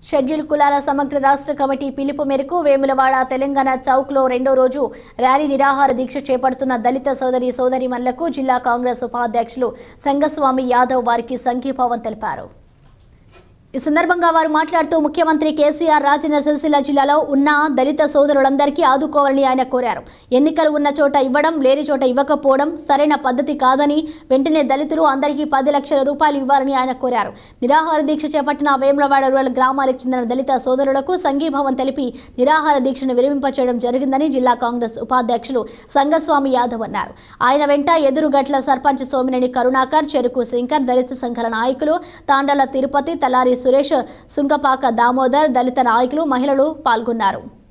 schedule కులాల సమగ్ర రాష్ట్ర కమిటీ పిలుపు మేరకు వేములవాడ తెలంగాణ చౌక్లో రెండో రోజు ర్యాలీ నిరాహార దీక్ష చేపడుతున్న దళిత సోదరి సోదరిమణులకు జిల్లా కాంగ్రెస్ ఉపాధ్యక్షులు సంగస్వామి యాదవ్ వారికి సంఘీభావం తెలిపారు ఈ సందర్భంగా వారు మాట్లాడుతూ ముఖ్యమంత్రి కేసీఆర్ రాజన్న సిరిసిల్ల జిల్లాలో ఉన్న దళిత సోదరులందరికీ ఆదుకోవాలని ఆయన కోరారు ఎన్నికలు ఉన్న చోట ఇవ్వడం లేని చోట ఇవ్వకపోవడం సరైన పద్ధతి కాదని వెంటనే దళితులు అందరికీ పది లక్షల రూపాయలు ఇవ్వాలని ఆయన కోరారు నిరాహార దీక్ష చేపట్టిన వేములవాడ రూరల్ గ్రామాలకు చెందిన దళిత సోదరులకు సంఘీభావం తెలిపి నిరాహార దీక్షను విరమింపచేయడం జరిగిందని జిల్లా కాంగ్రెస్ ఉపాధ్యక్షులు సంగస్వామి యాదవ్ అన్నారు ఆయన వెంట ఎదురుగట్ల సర్పంచ్ సోమినేని కరుణాకర్ చెరుకు శంకర్ దళిత సంఘాల నాయకులు తాండల తిరుపతి తలారి సురేష్ సుంకపాక దామోదర్ దళిత నాయకులు మహిళలు పాల్గొన్నారు